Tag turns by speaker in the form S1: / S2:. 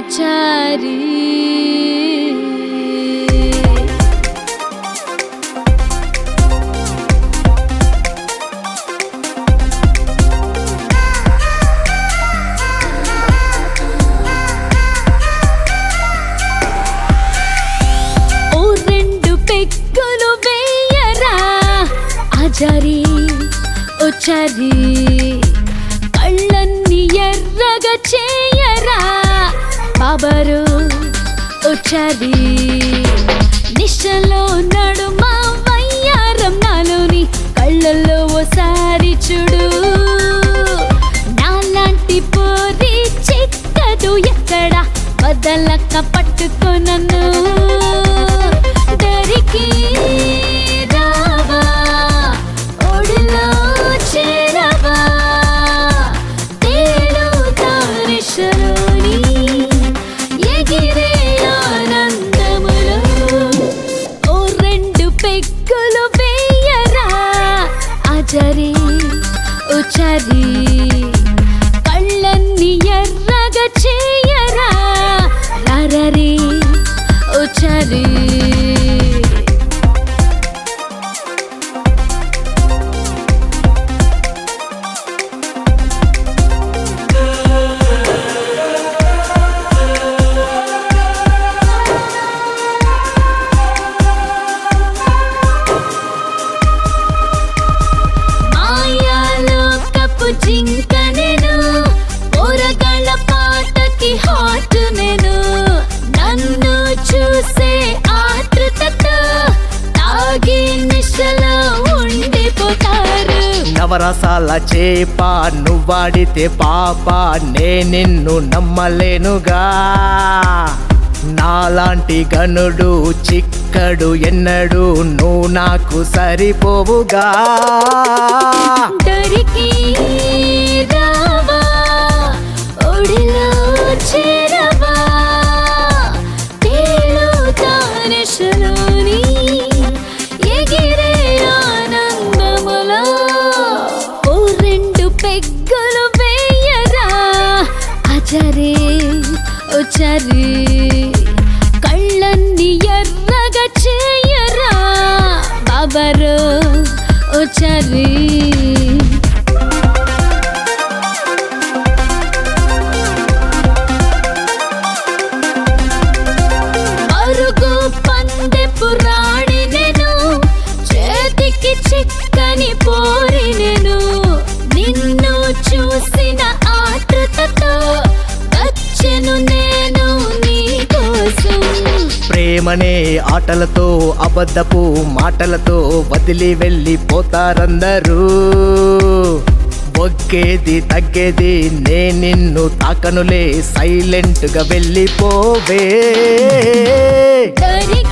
S1: చారి ఓ రెండు పెక్కులు వేయరా ఆచారి ఓ చారి కళ్ళన్ని ఎర్రగా చేయరా బాబరు ఓ చారి నిశలో నడుమ వయ్యారం నాలోని కళ్ళల్లో ఓసారి చూడు నాలాంటి పోరి చిక్కదు ఎక్కడ వదలక పట్టుకొనను దరికి రావా ఒడిలో చేరవా తేలు తారిశలోని ఎగిరే ఆనందములో ఓ రెండు పెక్కులు వేయరా ఆచరి ఉచరి కళ్ళన్ని ఎర్రగా చేయరా రరరి ఉచరి మాయాలో కప్పు జింక నేను ఊరగళ్ళ పాటకి హాట్ నేను నన్ను చూసే ఆతృతతో తాగి నిశలో ఉండిపోతారు
S2: నవరసాల చేప నువ్వాడితే పాప నే నిన్ను నమ్మలేనుగా నాలాంటి గనుడు చిక్కడు ఎన్నడు నువ్వు నాకు సరిపోవుగా
S1: దరికి రావా ఒడిలో చేరవా తేలు తానిశలోని ఎగిరే ఆనందములో ఓ రెండు పెగ్గలు వేయరా అచరే ఉచరి కళ్ళన్ని ఎర్రగా చేయరా బాబరు ఉచరి అరుగు పందెపు రాణి నేను చేతికి చిక్కని పోరి నేను నిన్ను చూసిన ఆతృతతో వచ్చెను నేను నీ కోసం
S2: ప్రేమనే ఆటలతో అబద్ధపు మాటలతో వదిలి వెళ్ళిపోతారందరూ ఒగ్గేది తగ్గేది నే నిన్ను తాకనులే సైలెంట్ గా వెళ్ళిపోవే
S1: దరి